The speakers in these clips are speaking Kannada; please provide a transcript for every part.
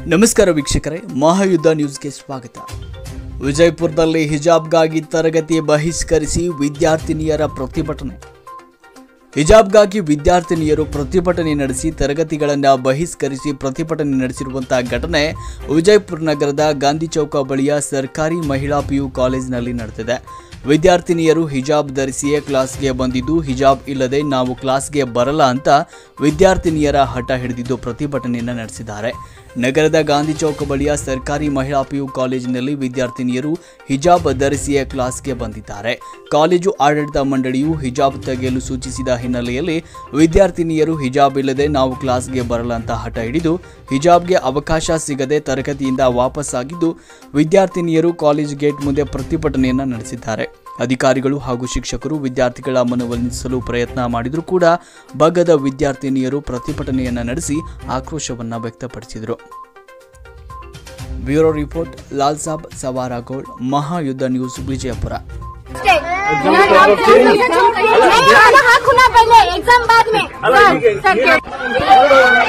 ನಮಸ್ಕಾರ ವೀಕ್ಷಕರೇ ಮಹಾಯುದ್ಧ ನ್ಯೂಸ್ಗೆ ಸ್ವಾಗತ ವಿಜಯಪುರದಲ್ಲಿ ಹಿಜಾಬ್ಗಾಗಿ ತರಗತಿ ಬಹಿಷ್ಕರಿಸಿ ವಿದ್ಯಾರ್ಥಿನಿಯರ ಪ್ರತಿಭಟನೆ ಹಿಜಾಬ್ಗಾಗಿ ವಿದ್ಯಾರ್ಥಿನಿಯರು ಪ್ರತಿಭಟನೆ ನಡೆಸಿ ತರಗತಿಗಳನ್ನು ಬಹಿಷ್ಕರಿಸಿ ಪ್ರತಿಭಟನೆ ನಡೆಸಿರುವಂತಹ ಘಟನೆ ವಿಜಯಪುರ ನಗರದ ಗಾಂಧಿ ಚೌಕ ಬಳಿಯ ಸರ್ಕಾರಿ ಮಹಿಳಾ ಪಿಯು ಕಾಲೇಜಿನಲ್ಲಿ ನಡೆದಿದೆ ವಿದ್ಯಾರ್ಥಿನಿಯರು ಹಿಜಾಬ್ ಧರಿಸಿಯೇ ಕ್ಲಾಸ್ಗೆ ಬಂದಿದ್ದು ಹಿಜಾಬ್ ಇಲ್ಲದೆ ನಾವು ಕ್ಲಾಸ್ಗೆ ಬರಲ್ಲ ಅಂತ ವಿದ್ಯಾರ್ಥಿನಿಯರ ಹಠ ಹಿಡಿದಿದ್ದು ಪ್ರತಿಭಟನೆಯನ್ನು ನಡೆಸಿದ್ದಾರೆ ನಗರದ ಗಾಂಧಿ ಚೌಕ ಬಳಿಯ ಸರ್ಕಾರಿ ಮಹಿಳಾ ಪಿಯು ಕಾಲೇಜಿನಲ್ಲಿ ವಿದ್ಯಾರ್ಥಿನಿಯರು ಹಿಜಾಬ್ ಧರಿಸಿಯೇ ಕ್ಲಾಸ್ಗೆ ಬಂದಿದ್ದಾರೆ ಕಾಲೇಜು ಆಡಳಿತ ಮಂಡಳಿಯು ಹಿಜಾಬ್ ತೆಗೆಯಲು ಸೂಚಿಸಿದ ಹಿನ್ನೆಲೆಯಲ್ಲಿ ವಿದ್ಯಾರ್ಥಿನಿಯರು ಹಿಜಾಬ್ ಇಲ್ಲದೆ ನಾವು ಕ್ಲಾಸ್ಗೆ ಬರಲ್ಲ ಅಂತ ಹಠ ಹಿಡಿದು ಹಿಜಾಬ್ಗೆ ಅವಕಾಶ ಸಿಗದೆ ತರಗತಿಯಿಂದ ವಾಪಸ್ಸಾಗಿದ್ದು ವಿದ್ಯಾರ್ಥಿನಿಯರು ಕಾಲೇಜ್ ಗೇಟ್ ಮುಂದೆ ಪ್ರತಿಭಟನೆಯನ್ನ ನಡೆಸಿದ್ದಾರೆ ಅಧಿಕಾರಿಗಳು ಹಾಗೂ ಶಿಕ್ಷಕರು ವಿದ್ಯಾರ್ಥಿಗಳ ಮನವೊಲಿಸಲು ಪ್ರಯತ್ನ ಮಾಡಿದರೂ ಕೂಡ ಬಗ್ಗದ ವಿದ್ಯಾರ್ಥಿನಿಯರು ಪ್ರತಿಭಟನೆಯನ್ನ ನಡೆಸಿ ಆಕ್ರೋಶವನ್ನ ವ್ಯಕ್ತಪಡಿಸಿದರು ಬ್ಯೂರೋ ರಿಪೋರ್ಟ್ ಲಾಲ್ ಸಾಬ್ ಸವಾರಾಗೋಳ್ ಮಹಾಯುದ್ಧ ನ್ಯೂಸ್ ವಿಜಯಪುರ नहीं खाना हाँ खुना पहले एग्जाम बाद में सर सर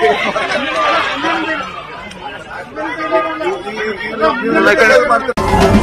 ಎಲ್ಲ ಕಡೆ